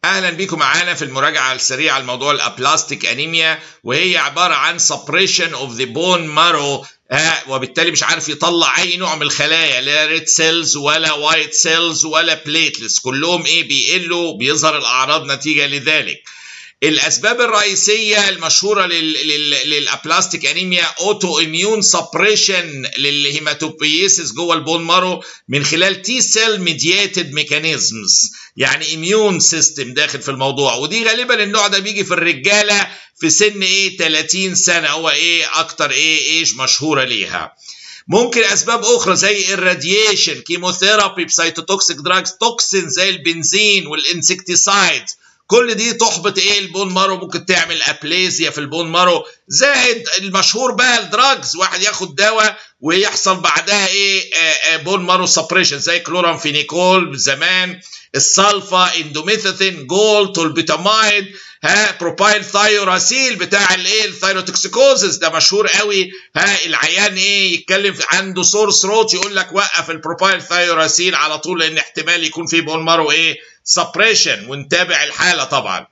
اهلا بيكم معانا في المراجعه السريعه لموضوع الابلاستيك انيميا وهي عباره عن suppression of the bone marrow ها وبالتالي مش عارف يطلع اي نوع من الخلايا لا ريد سيلز ولا وايت سيلز ولا بليتلس كلهم ايه بيقلوا بيظهر الاعراض نتيجه لذلك الاسباب الرئيسيه المشهوره للابلاستيك انيميا اوتو اميون سبريشن للهيماتوبيسيس جوه البون مارو من خلال تي سيل ميدياتد ميكانيزمز يعني اميون سيستم داخل في الموضوع ودي غالبا النوع ده بيجي في الرجاله في سن ايه 30 سنه هو ايه اكتر ايه ايش مشهوره ليها ممكن اسباب اخرى زي الراديشن كيموثيرابي بسيتوتوكسيك دراجز توكسين زي البنزين والانسكتيسايد كل دي تحبط ايه البون مارو ممكن تعمل ابليزيا في البون مارو زائد المشهور بقى الدراجز واحد ياخد دواء ويحصل بعدها ايه آآ آآ بون مارو سبريشن زي كلورامفينيكول زمان السلفا اندوميثاثين جول تولبيتامايد ها بروبايل ثايوراسيل بتاع الايه الثايروتوكسيكوزس ده مشهور قوي ها العيان ايه يتكلم عنده سور ثروت يقول لك وقف البروبايل ثايوراسيل على طول لان احتمال يكون في بون مارو ايه سبريشن ونتابع الحاله طبعا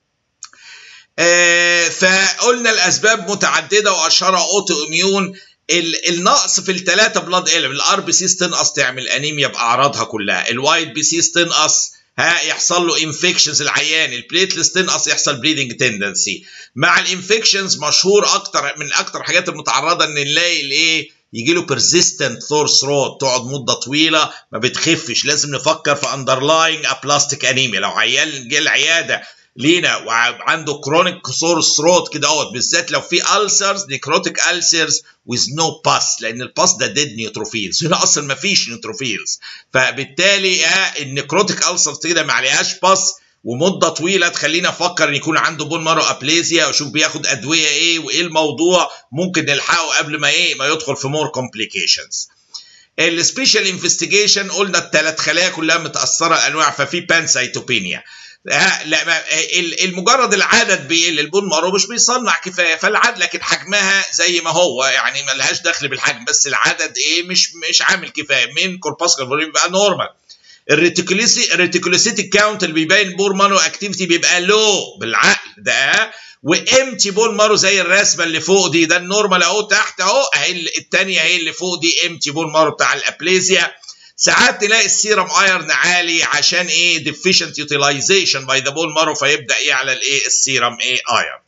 آه فقلنا الاسباب متعدده واشهرها اوتو اميون النقص في الثلاثه بلاد الم الار بي سيز تنقص تعمل انيميا باعراضها كلها الوايت بي سيز تنقص ها يحصل له انفكشنز العيان البليتلس تنقص يحصل بليدنج تندنسي مع الانفكشنز مشهور اكتر من اكتر الحاجات المتعرضه ان نلاقي الايه يجي له بيرزيستنت ثور ثروت تقعد مده طويله ما بتخفش لازم نفكر في اندرلاينج ابلاستيك انيميا لو عيان جه العياده لينا وعنده كرونيك سور ثروت كده اهوت بالذات لو في السرز نيكروتيك السرز ويز نو باس لان الباس ده ديد نيوتروفيلز هنا اصلا ما فيش نيوتروفيلز فبالتالي النيكروتيك السرز كده ما عليهاش باس ومده طويله تخلينا افكر ان يكون عنده بون مارو ابليزيا واشوف بياخد ادويه ايه وايه الموضوع ممكن نلحقه قبل ما ايه ما يدخل في مور كومبليكيشنز السبيشال انفستيجيشن قلنا الثلاث خلايا كلها متاثره انواع ففي بانسايتوبينيا لا المجرد العدد بيقل البون مارو مش بيصنع كفايه فالعدد لكن حجمها زي ما هو يعني ما لهاش دخل بالحجم بس العدد ايه مش مش عامل كفايه من كورباسكال فوليوم بيبقى نورمال الريتيكوليسي الريتيكوليسيتيك كاونت اللي بيبين بور مانو اكتيفيتي بيبقى لو بالعقل ده وامتي بون مارو زي الرسمه اللي فوق دي ده النورمال اهو تحت اهو اهي الثانيه اهي اللي فوق دي امتي بون مارو بتاع الابليزيا ساعات نلاقي السيرم ايرن عالي عشان ايه deficient utilization by the bone marrow فيبدا يعلى الايه السيرم ايه ايرن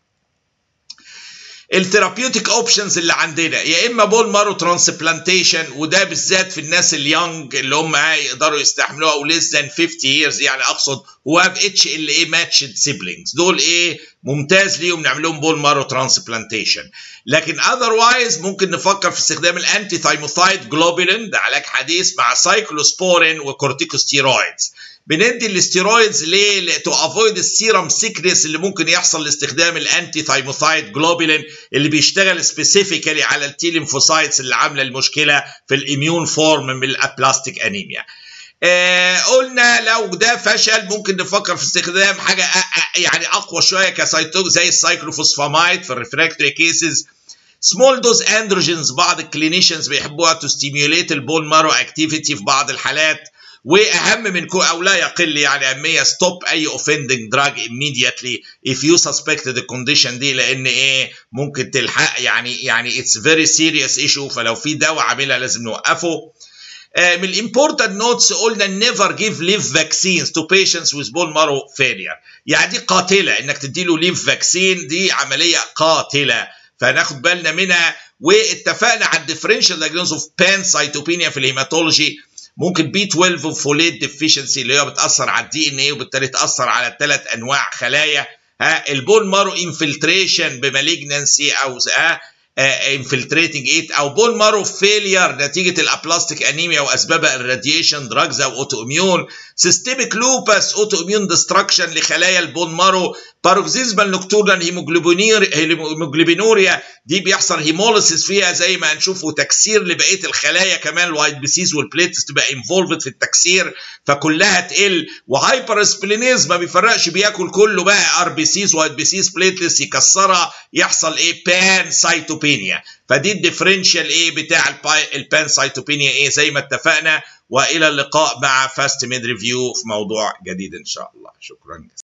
الثيرابيوتيك اوبشنز اللي عندنا يا اما بون مارو ترانسبلانتيشن وده بالذات في الناس اليونج اللي هم يقدروا يستحملوها او ليس ذان 50 years يعني اقصد هو في اتش ال اي ماتشد سيبلينجز دول ايه ممتاز ليهم نعمل لهم بون مارو ترانسبلانتيشن لكن اذروايز ممكن نفكر في استخدام الانتي ثايموثايد جلوبولين ده علاج حديث مع سايكلوسبورين وكورتيكوستيرويدز بندي الاستيرويدز ليه؟ تو افويد السيرم سيكنس اللي ممكن يحصل لاستخدام الانتي ثايموثايد جلوبولين اللي بيشتغل سبيسيفيكالي على التي ليمفوسايتس اللي عامله المشكله في الاميون فورم من الابلاستيك انيميا. آه قلنا لو ده فشل ممكن نفكر في استخدام حاجه يعني اقوى شويه كسيتوك زي السايكلوفوسفامايد في الريفراكتوري كيسز سمول دوز اندروجينز بعض الكلينيشنز بيحبوها تو ستيميوليت البون مارو اكتيفيتي في بعض الحالات واهم من كو او لا يقل يعني اهميه ستوب اي اوفندنج دراج immediately if you suspect the condition دي لان ايه ممكن تلحق يعني يعني اتس فيري سيريس ايشو فلو في دواء عاملها لازم نوقفه آه من الامبورتنت نوتس قلنا نيفر جيف ليف فاكسينز تو بيشنتس ويز بون مارو فيلير يعني دي قاتله انك تدي له ليف فاكسين دي عمليه قاتله فناخد بالنا منها واتفقنا على الديفرنشال دايجنوز اوف بان سايتوبينيا في الهيماتولوجي ممكن بي 12 وفوليت ديفيشنسي اللي هي بتاثر على الدي ان ايه وبالتالي تاثر على الثلاث انواع خلايا ها البون مارو انفلتريشن بمالجنسي او ها انفلتريتنج ايت او بون مارو فيلير نتيجه الابلاستيك انيميا واسبابها الراديشن دراجز او اوتو اميون سيستميك لوبس اوتو اميون ديستراكشن لخلايا البون مارو باروكسيزمال نوكتورنال هيموجلوبينوريا دي بيحصل هيموليسيس فيها زي ما هنشوف وتكسير لبقيه الخلايا كمان الوايت بيسيز والبليتس تبقى انفولفد في التكسير فكلها تقل وهايبر سبلينيز ما بيفرقش بياكل كله بقى ار بي سيز وايت بيسيز بليتلس يكسرها يحصل ايه بان سايتوبينيا فدي الديفرنشال ايه بتاع البان سايتوبينيا ايه زي ما اتفقنا والى اللقاء مع فاست ميد ريفيو في موضوع جديد ان شاء الله شكرا